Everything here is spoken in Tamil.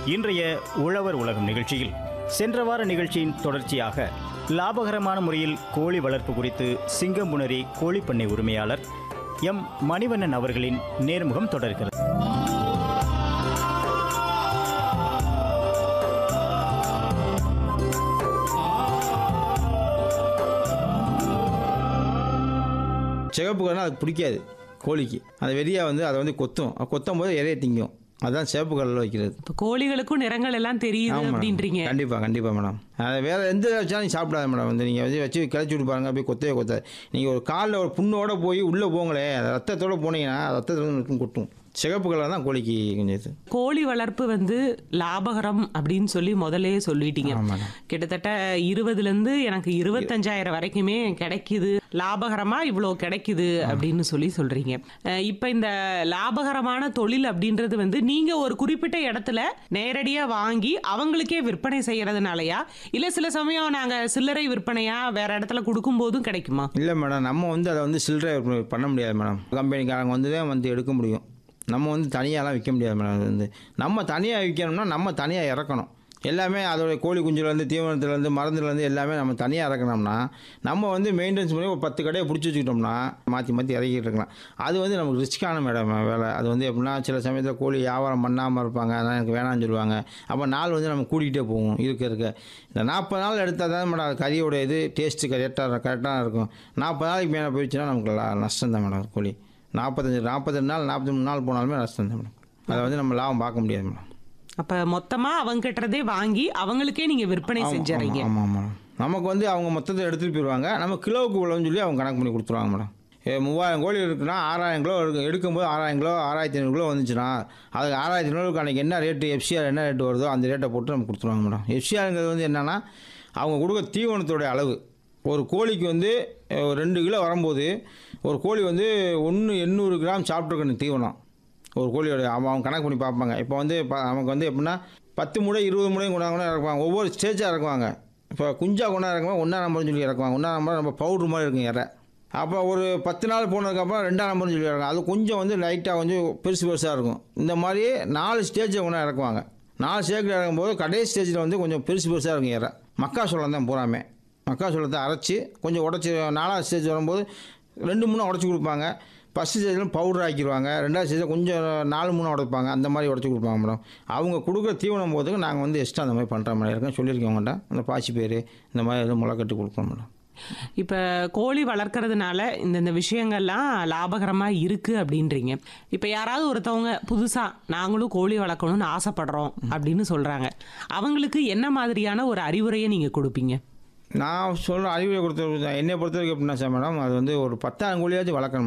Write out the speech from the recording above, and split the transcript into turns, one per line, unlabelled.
இன்றைய உழவர் உலகம் நிகழ்ச்சியில் சென்ற வார நிகழ்ச்சியின் தொடர்ச்சியாக லாபகரமான முறையில் கோழி வளர்ப்பு குறித்து சிங்கம்புணரி கோழிப்பண்ணை உரிமையாளர் எம் மணிவண்ணன் அவர்களின் நேர்முகம் தொடர்கிறது
சிகப்பு கலர்னா அதுக்கு பிடிக்காது கோழிக்கு அந்த வெறியா வந்து அதை வந்து கொத்தும் அது கொத்தும் போது இறைய திங்கும் அதான் சிவப்பு கலரில் வைக்கிறது
இப்ப கோழிகளுக்கும் நிறங்கள் எல்லாம் தெரியுது
ஆமா மேடம்.
அப்படின்றீங்க
கண்டிப்பா கண்டிப்பா மேடம் அதை வேற எந்த வச்சாலும் நீ சாப்பிடாத மேடம் வந்து நீங்க வச்சு வச்சு கிளச்சி விட்டு பாருங்க அப்படியே கொத்தவே கொத்தாது நீங்க ஒரு காலில் ஒரு புண்ணோட போய் உள்ள போங்களே அந்த ரத்தத்தோட போனீங்கன்னா ரத்தத்துல இருந்து கொட்டும் சிகப்பு கலர் தான் கோழிக்கு கொஞ்சம் இது
கோழி வளர்ப்பு வந்து லாபகரம் அப்படின்னு சொல்லி முதலே சொல்லிட்டீங்க
ஆமா மேடம்.
கிட்டத்தட்ட இருபதுல இருந்து எனக்கு இருபத்தஞ்சாயிரம் வரைக்குமே கிடைக்குது லாபகரமா இவ்வளோ கிடைக்குது அப்படின்னு சொல்லி சொல்றீங்க அஹ் இப்ப இந்த லாபகரமான தொழில் அப்படின்றது வந்து நீங்க ஒரு குறிப்பிட்ட இடத்துல நேரடியா வாங்கி அவங்களுக்கே விற்பனை செய்யறதுனாலயா இல்ல சில சமயம் நாங்க சில்லறை விற்பனையா வேற இடத்துல கொடுக்கும் போதும் கிடைக்குமா
இல்லை மேடம் நம்ம வந்து அதை வந்து சில்லறை விற்பனை பண்ண முடியாது மேடம் கம்பெனிக்காரங்க வந்து தான் வந்து எடுக்க முடியும் நம்ம வந்து தனியாலாம் விற்க முடியாது மேடம் அது வந்து நம்ம தனியாக விற்கணும்னா நம்ம தனியாக இறக்கணும் எல்லாமே அதோட கோழி குஞ்சுலேருந்து தீவனத்துலேருந்து மருந்துலேருந்து எல்லாமே நம்ம தனியாக இறக்கணும்னா நம்ம வந்து மெயின்டெனன்ஸ் பண்ணி ஒரு பத்து கடையை பிடிச்சி வச்சுக்கிட்டோம்னா மாற்றி மாற்றி இறக்கிட்டு இருக்கலாம் அது வந்து நமக்கு ரிஸ்க்கான மேடம் வேலை அது வந்து எப்படின்னா சில சமயத்தில் கோழி வியாபாரம் பண்ணாமல் இருப்பாங்க அதான் எனக்கு வேணாம்னு சொல்லுவாங்க அப்போ நாள் வந்து நம்ம கூட்டிகிட்டே போகும் இருக்க இருக்க இந்த நாற்பது நாள் எடுத்தால் தான் மேடம் அது கறியோட இது டேஸ்ட்டு கரெக்டாக கரெக்டாக இருக்கும் நாற்பது நாளைக்கு மேலே போயிடுச்சுன்னா நமக்கு லா- நஷ்டம் தான் மேடம் கோழி நாற்பத்தஞ்சு நாற்பத்தெண்டு நாள் நாற்பத்தி மூணு நாள் போனாலுமே நஷ்டம் தான் மேடம் அதை வந்து நம்ம லாபம் பார்க்க முடியாது மேடம்
அப்ப மொத்தமா அவங்க கிட்டதே வாங்கி அவங்களுக்கே நீங்க விற்பனை செஞ்சுறீங்க
ஆமாம் ஆமாம் நமக்கு வந்து அவங்க மொத்தத்தை எடுத்துகிட்டு போயிடுவாங்க நம்ம கிலோவுக்கு இவ்வளோன்னு சொல்லி அவங்க கணக்கு பண்ணி கொடுத்துருவாங்க மேடம் ஏ, மூவாயிரம் கோழி இருக்குன்னா ஆறாயிரம் கிலோ எடுக்கும் எடுக்கும்போது ஆறாயிரம் கிலோ ஆறாயிரத்தி ஐநூறு கிலோ வந்துச்சுன்னா அதுக்கு ஆறாயிரத்தி ஐநூறுக்கு அன்றைக்கி என்ன ரேட்டு எஃப்சிஆர் என்ன ரேட்டு வருதோ அந்த ரேட்டை போட்டு நம்ம கொடுத்துருவாங்க மேடம் எஃப்சிஆருங்கிறது வந்து என்னென்னா அவங்க கொடுக்க தீவனத்தோடைய அளவு ஒரு கோழிக்கு வந்து அஹ், ஒரு ரெண்டு கிலோ வரும்போது ஒரு கோழி வந்து ஒன்று எண்ணூறு கிராம் சாப்பிட்ருக்கணும் தீவனம் ஒரு கோழியோட அவன் அவன் கணக்கு பண்ணி பார்ப்பாங்க இப்போ வந்து ப- நமக்கு வந்து எப்படின்னா பத்து முறை இருபது முறையும் கொண்டா கூட இறக்குவாங்க ஒவ்வொரு ஸ்டேஜாக இறக்குவாங்க இப்போ குஞ்சா கொண்டா இறக்குவாங்க ஒன்றா நம்பர்னு சொல்லி இறக்குவாங்க ஒன்றா நம்பர் நம்ம பவுட்ரு மாதிரி இருக்கும் இறை அப்போ ஒரு பத்து நாள் போனதுக்கப்புறம் ரெண்டாம் நம்பர்னு சொல்லி இறக்கும் அது கொஞ்சம் வந்து லைட்டாக கொஞ்சம் பெருசு பெருசாக இருக்கும் இந்த மாதிரி நாலு ஸ்டேஜை கொண்டா இறக்குவாங்க நாலு ஸ்டேஜில் இறக்கும்போது கடைசி ஸ்டேஜில் வந்து கொஞ்சம் பெருசு பெருசாக இருக்கும் இறை மக்காசோளம் தான் பூராமே மக்காசோளத்தை அரைச்சி கொஞ்சம் உடச்சி நாலாவது ஸ்டேஜ் வரும்போது ரெண்டு மூணு உடச்சி கொடுப்பாங்க ஃபஸ்ட்டு ஸ்டேஜில் பவுடர் ஆக்கிடுவாங்க ரெண்டாவது ஸ்டேஜில் கொஞ்சம் நாலு மூணு உடைப்பாங்க அந்த மாதிரி உடச்சி கொடுப்பாங்க மேடம் அவங்க கொடுக்குற தீவனம் போதுக்கு நாங்கள் வந்து எக்ஸ்ட்ரா அந்த மாதிரி பண்ணுற மாதிரி இருக்கோம் சொல்லியிருக்கோம் உங்கள்கிட்ட அந்த பாசி பேர் இந்த மாதிரி எதுவும் முளைக்கட்டி கொடுப்போம் மேடம்
இப்ப கோழி வளர்க்கறதுனால இந்த இந்த விஷயங்கள்லாம் லாபகரமா இருக்கு அப்படின்றீங்க இப்ப யாராவது ஒருத்தவங்க புதுசா நாங்களும் கோழி வளர்க்கணும்னு ஆசைப்படுறோம் அப்படின்னு சொல்றாங்க அவங்களுக்கு என்ன மாதிரியான ஒரு அறிவுரையை நீங்க கொடுப்பீங்க
நான் சொல்கிற அறிவுரை கொடுத்த என்னை பொறுத்த வரைக்கும் எப்படின்னா சார் மேடம் அது வந்து ஒரு பத்தாயிரம் கோழியாச்சும் வளர்க்கணும்